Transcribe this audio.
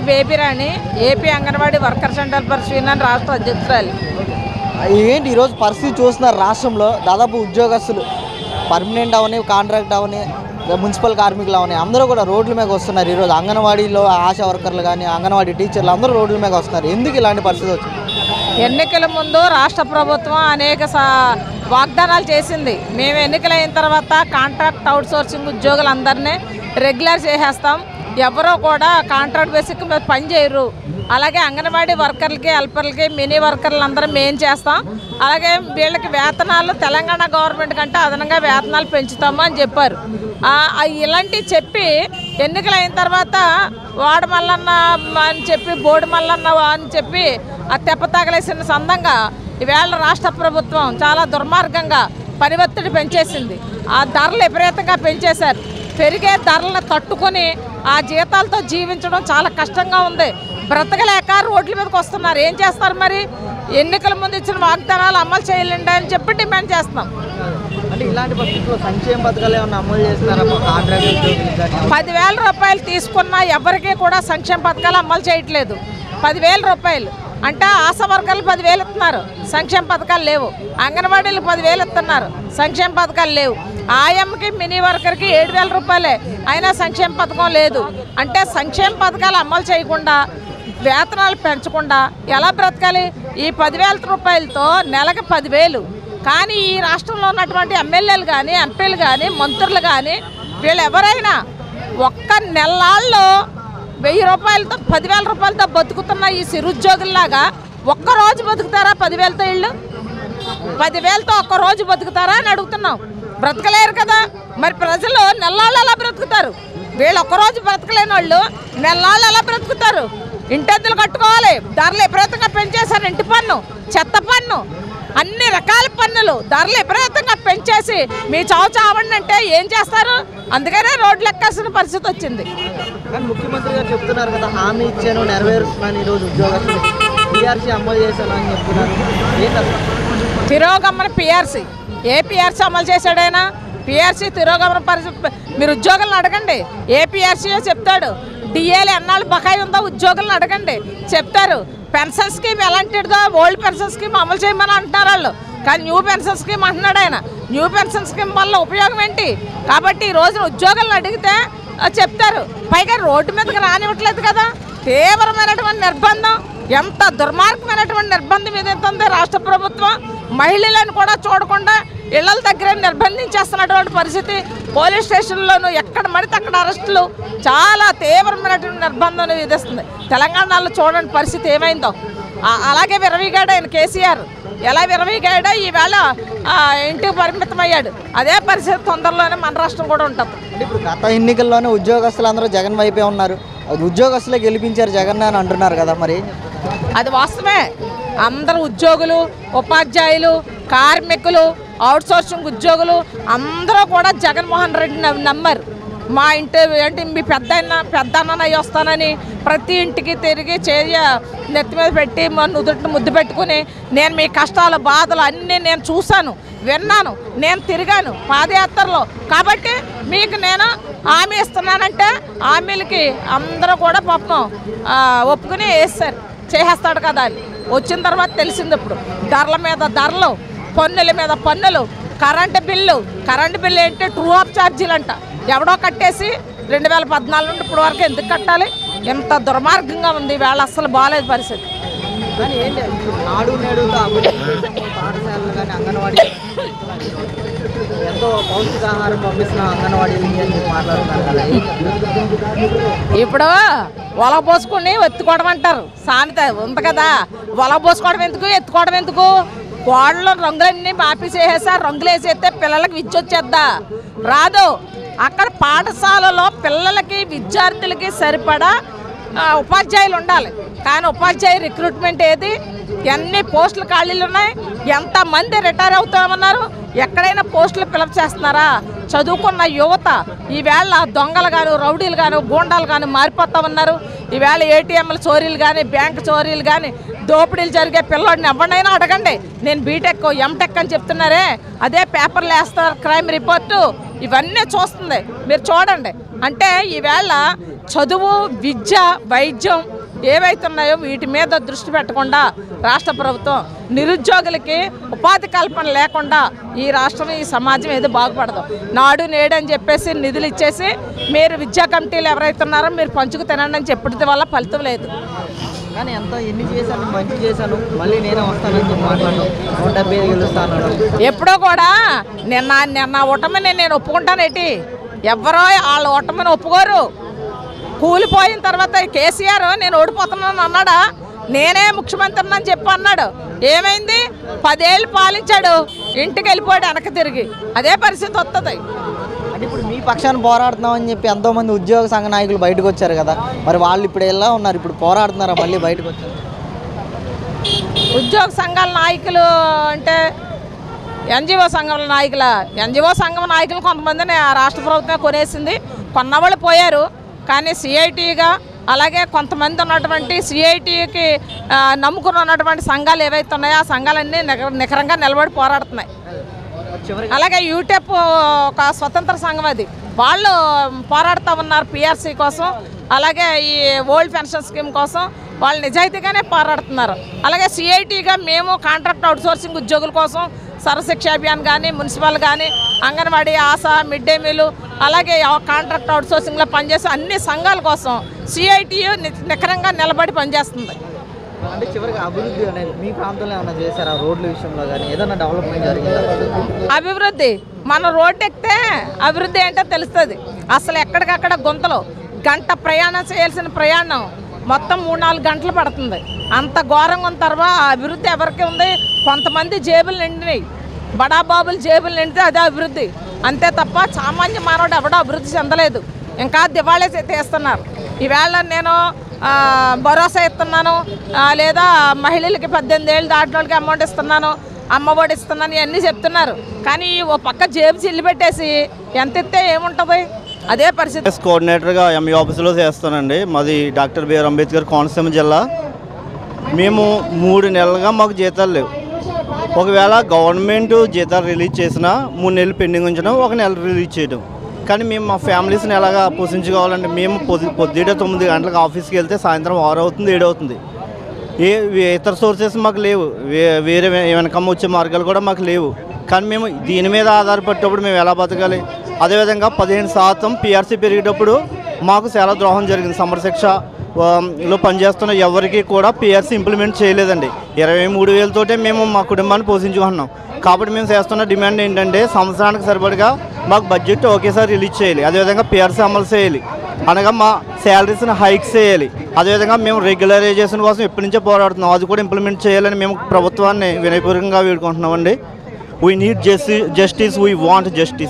Baby Rani AP Anganwadi workers and helpers union రాష్ట్ర అధ్యక్షురాలు ఏంటి ఈరోజు పరిస్థితి చూస్తున్నారు రాష్ట్రంలో దాదాపు ఉద్యోగస్తులు పర్మనెంట్ అవని కాంట్రాక్ట్ అవని మున్సిపల్ కార్మికులు అవని అందరూ కూడా రోడ్ల మీద వస్తున్నారు ఈరోజు అంగన్వాడీలో ఆశా వర్కర్లు కానీ అంగన్వాడీ టీచర్లు అందరూ రోడ్ల మీద వస్తున్నారు ఎందుకు ఇలాంటి పరిస్థితి వచ్చింది ఎన్నికల ముందు రాష్ట్ర ప్రభుత్వం అనేక సా- వాగ్దానాలు చేసింది మేము ఎన్నికలైన తర్వాత కాంట్రాక్ట్ అవుట్సోర్సింగ్ ఉద్యోగులందరినీ రెగ్యులర్ చేసేస్తాం ఎవరో కూడా కాంట్రాక్ట్ బేసిక్ మీద పని చేయరు అలాగే అంగన్వాడీ వర్కర్లకి హెల్పర్లకి మినీ వర్కర్లు అందరం మేం చేస్తాం అలాగే వీళ్ళకి వేతనాలు తెలంగాణ గవర్నమెంట్ కంటే అదనంగా వేతనాలు పెంచుతాము అని చెప్పారు ఆ, ఆ ఇలాంటివి చెప్పి ఎన్నికలు అయిన తర్వాత వాడు మల్లన్న అని చెప్పి బోడి మల్లన్న అని చెప్పి ఆ తెప్ప తగలేసిన సందంగా ఈవేళ రాష్ట్ర ప్రభుత్వం చాలా దుర్మార్గంగా పని ఒత్తిడి పెంచేసింది ఆ ధరలు విపరీతంగా పెంచేశారు పెరిగే ధరలను తట్టుకొని ఆ జీతాలతో జీవించడం చాలా కష్టంగా ఉంది బ్రతకలేక రోడ్ల మీదకి వస్తున్నారు ఏం చేస్తారు మరి ఎన్నికల ముందు ఇచ్చిన వాగ్దానాలు అమలు చేయాలండి అని చెప్పి డిమాండ్ చేస్తున్నాం అంటే ఇలాంటి పరిస్థితుల్లో సంక్షేమ పథకాలు ఏమైనా అమలు చేస్తున్నారా మా కాంట్రాక్ట్ ఉద్యోగులకు కానీ పదివేల రూపాయలు తీసుకున్న ఎవరికీ కూడా సంక్షేమ పథకాలు అమలు చేయట్లేదు పదివేల రూపాయలు అంటే ఆశా వర్గాలు పదివేలు ఇస్తున్నారు సంక్షేమ పథకాలు లేవు అంగన్వాడీలు పదివేలు ఇస్తున్నారు సంక్షేమ పథకాలు లేవు ఆయమ్మకి మినీ వర్కర్కి ఏడు వేల రూపాయలే అయినా సంక్షేమ పథకం లేదు అంటే సంక్షేమ పథకాలు అమలు చేయకుండా వేతనాలు పెంచకుండా ఎలా బ్రతకాలి ఈ పదివేల రూపాయలతో నెలకు పదివేలు కానీ ఈ రాష్ట్రంలో ఉన్నటువంటి ఎమ్మెల్యేలు కానీ ఎంపీలు కానీ మంత్రులు కానీ వీళ్ళు ఎవరైనా ఒక్క నెలల్లో వెయ్యి రూపాయలతో పదివేల రూపాయలతో బతుకుతున్న ఈ సిరుద్యోగుల్లాగా ఒక్క రోజు బతుకుతారా పదివేలతో ఇళ్ళు పదివేలతో ఒక్క రోజు బతుకుతారా అని అడుగుతున్నాం బ్రతకలేరు కదా మరి ప్రజలు నెల్లాళ్ళు ఎలా బ్రతుకుతారు వీళ్ళు ఒక్క రోజు బ్రతకలేని వాళ్ళు నెల్లాళ్ళు ఎలా బ్రతుకుతారు ఇంటెద్దులు కట్టుకోవాలి ధరలు విపరీతంగా పెంచేశారు ఇంటి పన్ను చెత్త పన్ను అన్ని రకాల పన్నులు ధరలు విపరీతంగా పెంచేసి మీ చావు చావండి అంటే ఏం చేస్తారు అందుకనే రోడ్లు ఎక్కాల్సిన పరిస్థితి వచ్చింది కానీ ముఖ్యమంత్రి గారు చెప్తున్నారు కదా హామీ ఇచ్చాను నెరవేరుస్తున్నాను ఈరోజు ఉద్యోగస్తులు టీఆర్సీ అమలు చేశాను అని చెప్తున్నారు ఏంటి అసలు తిరోగమన పిఆర్సీ ఏ పిఆర్సీ అమలు చేశాడైనా పిఆర్సీ తిరోగమన పరిస్థితి మీరు ఉద్యోగులను అడగండి ఏ పిఆర్సీయో చెప్తాడు డిఏలు ఎన్నాళ్ళు బకాయి ఉందో ఉద్యోగులను అడగండి చెప్తారు పెన్షన్ స్కీమ్ ఎలాంటిదో ఓల్డ్ పెన్షన్ స్కీమ్ అమలు చేయమని అంటున్నారు వాళ్ళు కానీ న్యూ పెన్షన్ స్కీమ్ అంటున్నాడు ఆయన న్యూ పెన్షన్ స్కీమ్ వల్ల ఉపయోగం ఏంటి కాబట్టి ఈ రోజున ఉద్యోగులను అడిగితే ఆ, చెప్తారు పైగా రోడ్డు మీదకి రానివ్వట్లేదు కదా తీవ్రమైనటువంటి నిర్బంధం ఎంత దుర్మార్గమైనటువంటి నిర్బంధం ఏదైతే రాష్ట్ర ప్రభుత్వం మహిళలను కూడా చూడకుండా ఇళ్ల దగ్గర నిర్బంధించేస్తున్నటువంటి పరిస్థితి పోలీస్ స్టేషన్లోనూ ఎక్కడ మడితే అక్కడ అరెస్టులు చాలా తీవ్రమైనటువంటి నిర్బంధం విధిస్తుంది తెలంగాణలో చూడండి పరిస్థితి ఏమైందో ఆ- అలాగే విరవీగాడు ఆయన కేసీఆర్ ఎలా విరవీగాడో ఈవేళ ఆ, ఇంటికి పరిమితమయ్యాడు అదే పరిస్థితి తొందరలోనే మన రాష్ట్రం కూడా ఉంటుంది అంటే ఇప్పుడు గత ఎన్నికల్లోనే ఉద్యోగస్తులు అందరూ జగన్ వైపే ఉన్నారు అది ఉద్యోగస్తులే గెలిపించారు జగన్ అని అంటున్నారు కదా మరి ఏం చెప్తారు? అది వాస్తవమే అందరు ఉద్యోగులు ఉపాధ్యాయులు కార్మికులు అవుట్సోర్సింగ్ ఉద్యోగులు అందరూ కూడా జగన్మోహన్ రెడ్డిని నమ్- నమ్మారు మా ఇంటి ఏంటి మీ పెద్ద పెద్ద అయ్యి వస్తానని ప్రతి ఇంటికి తిరిగి చేయ నెత్తి మీద పెట్టి మా నుదుటిని ముద్దు పెట్టుకుని నేను మీ కష్టాలు బాధలు అన్నీ నేను చూశాను విన్నాను నేను తిరిగాను పాదయాత్రలో కాబట్టి మీకు నేను హామీ ఇస్తున్నానంటే హామీలకి అందరూ కూడా పాపం ఆ, ఒప్పుకుని వేస్తారు చేసేస్తాడు కదా అని వచ్చిన తర్వాత తెలిసింది ఇప్పుడు ధరల మీద ధరలు పన్నుల మీద పన్నులు కరెంటు బిల్లు కరెంటు బిల్లు ఏంటి ట్రూ ఆఫ్ ఛార్జీలు అంట ఎవడో కట్టేసి రెండు వేల పద్నాలుగు నుండి ఇప్పుడు వరకు ఎందుకు కట్టాలి ఎంత దుర్మార్గంగా ఉంది వేళ అస్సలు బాగాలేదు పరిస్థితి కానీ ఏంటి ఇప్పుడు నాడు నేడుతో అభివృద్ధి చేసాము. పాఠశాలలు కానీ అంగన్వాడీ ఎంతో పౌష్టికాహారం పంపిస్తున్న అంగన్వాడీలు అని చెప్పి మాట్లాడుతున్నారు కదా ఏం చెప్తారు? ఇప్పుడు వల పోసుకుని ఎత్తుకోవడం అంటారు సామెత ఉంది కదా వల పోసుకోవడం ఎందుకు ఎత్తుకోవడం ఎందుకు గోడలో రంగులన్నీ మాపేసేసేసి ఆ రంగులు వేసేస్తే పిల్లలకి విద్య వచ్చేద్దా రాదు అక్కడ పాఠశాలలో పిల్లలకి విద్యార్థులకి సరిపడా ఆ, ఉపాధ్యాయులు ఉండాలి కానీ ఉపాధ్యాయ రిక్రూట్మెంట్ ఏది ఎన్ని పోస్టులు ఖాళీలు ఉన్నాయి ఎంతమంది రిటైర్ అవుతామన్నారు ఎక్కడైనా పోస్టులు ఫిలప్ చేస్తున్నారా చదువుకున్న యువత ఈవేళ దొంగలు గాను రౌడీలు గాను గూండాలు గాను మారిపోతా ఉన్నారు ఈవేళ ఏటీఎంల చోరీలు కానీ బ్యాంక్ చోరీలు కానీ దోపిడీలు జరిగే పిల్లోడిని ఎవరినైనా అడగండి నేను బీటెక్ ఎంటెక్ అని చెప్తున్నారే అదే పేపర్లు వేస్తారు క్రైమ్ రిపోర్టు ఇవన్నీ చూస్తుంది మీరు చూడండి అంటే ఈవేళ చదువు విద్య వైద్యం ఏవైతున్నాయో వీటి మీద దృష్టి పెట్టకుండా రాష్ట్ర ప్రభుత్వం నిరుద్యోగులకి ఉపాధి కల్పన లేకుండా ఈ రాష్ట్రం ఈ సమాజం ఏదో బాగుపడదు నాడు నేడు అని చెప్పేసి నిధులు ఇచ్చేసి మీరు విద్యా కమిటీలు ఎవరైతే ఉన్నారో మీరు పంచుకు తినండి అని చెప్పడం వల్ల ఫలితం లేదు కానీ ఎంత ఎన్ని చేశాను మంచి చేశాను మళ్ళీ నేనే వస్తానని చెప్పి మాట్లాడడం నూట డెబ్బై ఐదు గెలుస్తాను ఎప్పుడో కూడా నిన్న నిన్న ఓటమిని నేను ఒప్పుకుంటానేటి ఎవరో వాళ్ళ ఓటమిని ఒప్పుకోరు కూలిపోయిన తర్వాత కేసీఆర్ నేను ఓడిపోతున్నాను అన్నాడా నేనే ముఖ్యమంత్రిని అని చెప్పి అన్నాడు ఏమైంది పదేళ్ళు పాలించాడు ఇంటికి వెళ్ళిపోయాడు వెనక్కి తిరిగి అదే పరిస్థితి వస్తుంది అంటే ఇప్పుడు మీ పక్షాన్ని పోరాడుతున్నామని చెప్పి ఎంతో మంది ఉద్యోగ సంఘ నాయకులు బయటకు వచ్చారు కదా మరి వాళ్ళు ఇప్పుడు ఎలా ఉన్నారు ఇప్పుడు పోరాడుతున్నారా మళ్ళీ బయటకు వచ్చారు ఉద్యోగ సంఘాల నాయకులు అంటే ఎన్జిఓ సంఘాల నాయకుల ఎన్జిఓ సంఘం నాయకులు కొంతమందిని ఆ రాష్ట్ర ప్రభుత్వం కొనేసింది కొన్నవాళ్ళు పోయారు కానీ సిఐటిగా అలాగే కొంతమంది ఉన్నటువంటి సిఐటికి నమ్ముకుని ఉన్నటువంటి సంఘాలు ఏవైతే ఉన్నాయో ఆ సంఘాలన్నీ నిక- నికరంగా నిలబడి పోరాడుతున్నాయి చివరికి అలాగే యూటెప్ ఒక స్వతంత్ర సంఘం అది వాళ్ళు పోరాడుతూ ఉన్నారు పిఆర్సీ కోసం అలాగే ఈ ఓల్డ్ పెన్షన్ స్కీమ్ కోసం వాళ్ళు నిజాయితీగానే పోరాడుతున్నారు అలాగే సిఐటిగా మేము కాంట్రాక్ట్ అవుట్సోర్సింగ్ ఉద్యోగుల కోసం సర్వశిక్ష అభియాన్ కానీ మున్సిపల్ కానీ Anganwadi ASHA mid day meal అలాగే ఆ కాంట్రాక్ట్ అవుట్సోర్సింగ్లో పనిచేసే అన్ని సంఘాల కోసం సిఐటియు నికరంగా నిలబడి పనిచేస్తుంది అంటే చివరికి అభివృద్ధి అనేది మీ ప్రాంతంలో ఏమైనా చేశారా రోడ్ల విషయంలో కానీ ఏదైనా డెవలప్మెంట్ జరిగిందా అభివృద్ధి మనం రోడ్డు ఎక్కితే అభివృద్ధి ఏంటో తెలుస్తుంది అసలు ఎక్కడికక్కడ గుంతలు గంట ప్రయాణం చేయాల్సిన ప్రయాణం మొత్తం మూడు నాలుగు గంటలు పడుతుంది అంత ఘోరంగా ఉన్న తర్వాత ఆ అభివృద్ధి ఎవరికి ఉంది కొంతమంది జేబులు నిండినాయి బడాబాబులు జేబులు నిండితే అదే అభివృద్ధి అంతే తప్ప సామాన్య మానవుడు ఎవడో అభివృద్ధి చెందలేదు ఇంకా దివాళీ తీస్తున్నారు ఈవేళ నేను ఆ, భరోసా ఇస్తున్నాను ఆ, లేదా మహిళలకి పద్దెనిమిది ఏళ్ళు దాటిన వాళ్ళకి అమౌంట్ ఇస్తున్నాను అమ్మఒడి ఇస్తున్నాను ఇవన్నీ చెప్తున్నారు కానీ ఓ పక్క జేబు చిల్లి పెట్టేసి ఎంత ఇస్తే ఏముంటుంది అదే పరిస్థితి ఎస్ కోఆర్డినేటర్గా ఎంఈ ఆఫీసులో చేస్తానండి మాది డాక్టర్ బిఆర్ అంబేద్కర్ కోనసీమ జిల్లా మేము మూడు నెలలుగా మాకు జీతాలు లేవు ఒకవేళ గవర్నమెంట్ జీతాలు రిలీజ్ చేసినా మూడు నెలలు పెండింగ్ ఉంచడం ఒక నెల రిలీజ్ చేయడం కానీ మేము మా ఫ్యామిలీస్ని ఎలాగా పోషించుకోవాలంటే మేము పొద్దు పొద్దుట తొమ్మిది గంటలకు ఆఫీస్కి వెళ్తే సాయంత్రం ఆరు అవుతుంది ఏడు అవుతుంది ఏ వే- ఇతర సోర్సెస్ మాకు లేవు వే- వేరే వెనకమ్మ వచ్చే మార్గాలు కూడా మాకు లేవు కానీ మేము దీని మీద ఆధారపడేటప్పుడు మేము ఎలా బతకాలి అదేవిధంగా పదిహేను శాతం పిఆర్సీ పెరిగేటప్పుడు మాకు చాలా ద్రోహం జరిగింది సమరశిక్ష ఆ, లో పనిచేస్తున్న ఎవరికి కూడా పిఆర్సీ ఇంప్లిమెంట్ చేయలేదండి ఇరవై మూడు వేలతోటే మేము మా కుటుంబాన్ని పోషించుకుంటున్నాం కాబట్టి మేము చేస్తున్న డిమాండ్ ఏంటంటే సంవత్సరానికి సరిపడగా మాకు బడ్జెట్ ఒకేసారి రిలీజ్ చేయాలి అదేవిధంగా పిఆర్సీ అమలు చేయాలి అనగా మా శాలరీస్ని హైక్స్ చేయాలి అదేవిధంగా మేము రెగ్యులరైజేషన్ కోసం ఎప్పటి నుంచో పోరాడుతున్నాం అది కూడా ఇంప్లిమెంట్ చేయాలని మేము ప్రభుత్వాన్ని వినయపూర్వకంగా వేడుకుంటున్నామండి we need justice justice we want justice